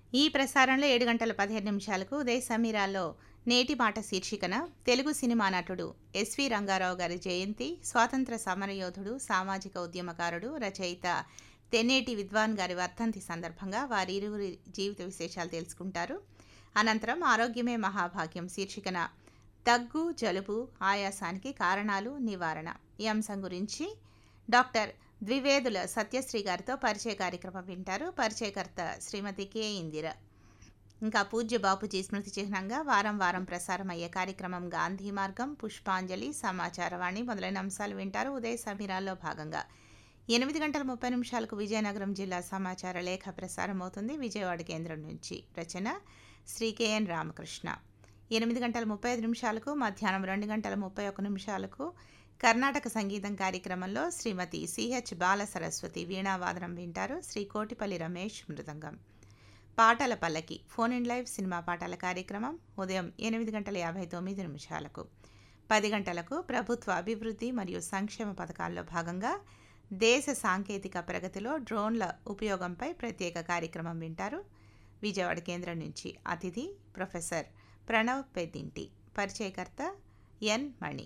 ఈ ప్రసారంలో ఏడు గంటల పదిహేను నిమిషాలకు ఉదయ సమీరాల్లో నేటి మాట శీర్షికన తెలుగు సినిమా నటుడు ఎస్వి రంగారావు గారి జయంతి స్వాతంత్ర సమరయోధుడు సామాజిక ఉద్యమకారుడు రచయిత తెన్నేటి విద్వాన్ గారి వర్ధంతి సందర్భంగా వారి ఇరువురి జీవిత విశేషాలు తెలుసుకుంటారు అనంతరం ఆరోగ్యమే మహాభాగ్యం శీర్షికన దగ్గు జలుబు ఆయాసానికి కారణాలు నివారణ ఈ అంశం గురించి డాక్టర్ ద్వివేదుల సత్యశ్రీ గారితో పరిచయ కార్యక్రమం వింటారు పరిచయకర్త శ్రీమతి కె ఇందిర ఇంకా పూజ్య బాపుజీ స్మృతి చిహ్నంగా వారం వారం ప్రసారం అయ్యే కార్యక్రమం గాంధీ మార్గం పుష్పాంజలి సమాచారవాణి మొదలైన అంశాలు వింటారు ఉదయ సమీరాల్లో భాగంగా ఎనిమిది గంటల ముప్పై నిమిషాలకు విజయనగరం జిల్లా సమాచార లేఖ ప్రసారం అవుతుంది విజయవాడ కేంద్రం నుంచి రచన శ్రీ కెఎన్ రామకృష్ణ ఎనిమిది గంటల ముప్పై ఐదు నిమిషాలకు మధ్యాహ్నం రెండు గంటల ముప్పై ఒక్క నిమిషాలకు కర్ణాటక సంగీతం కార్యక్రమంలో శ్రీమతి సిహెచ్ బాల సరస్వతి వీణావాదనం వింటారు శ్రీ కోటిపల్లి రమేష్ మృదంగం పాటల పల్లకి ఫోన్ ఇన్ లైవ్ సినిమా పాటల కార్యక్రమం ఉదయం ఎనిమిది గంటల యాభై తొమ్మిది నిమిషాలకు పది గంటలకు ప్రభుత్వ అభివృద్ధి మరియు సంక్షేమ పథకాల్లో భాగంగా దేశ సాంకేతిక ప్రగతిలో డ్రోన్ల ఉపయోగంపై ప్రత్యేక కార్యక్రమం వింటారు విజయవాడ కేంద్రం నుంచి అతిథి ప్రొఫెసర్ ప్రణవ్ పెద్దింటి పరిచయకర్త ఎన్ మణి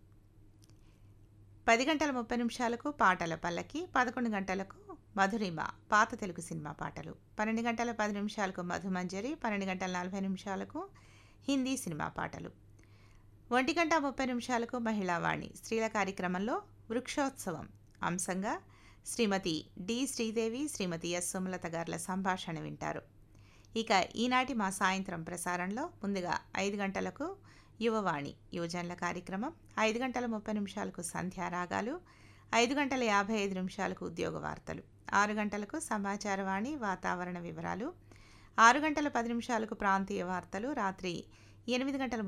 పది గంటల ముప్పై నిమిషాలకు పాటల పల్లకి పదకొండు గంటలకు మధురిమ పాత తెలుగు సినిమా పాటలు పన్నెండు గంటల పది నిమిషాలకు మధుమంజరి పన్నెండు గంటల నలభై నిమిషాలకు హిందీ సినిమా పాటలు ఒంటి గంట ముప్పై నిమిషాలకు మహిళావాణి స్త్రీల కార్యక్రమంలో వృక్షోత్సవం అంశంగా శ్రీమతి డి శ్రీదేవి శ్రీమతి ఎస్ సుమలత గారుల సంభాషణ వింటారు ఇక ఈనాటి మా సాయంత్రం ప్రసారంలో ముందుగా ఐదు గంటలకు యువవాణి యువజనుల కార్యక్రమం ఐదు గంటల ముప్పై నిమిషాలకు సంధ్యారాగాలు ఐదు గంటల యాభై ఐదు నిమిషాలకు ఉద్యోగ వార్తలు ఆరు గంటలకు సమాచారవాణి వాతావరణ వివరాలు ఆరు గంటల పది నిమిషాలకు ప్రాంతీయ వార్తలు రాత్రి ఎనిమిది గంటల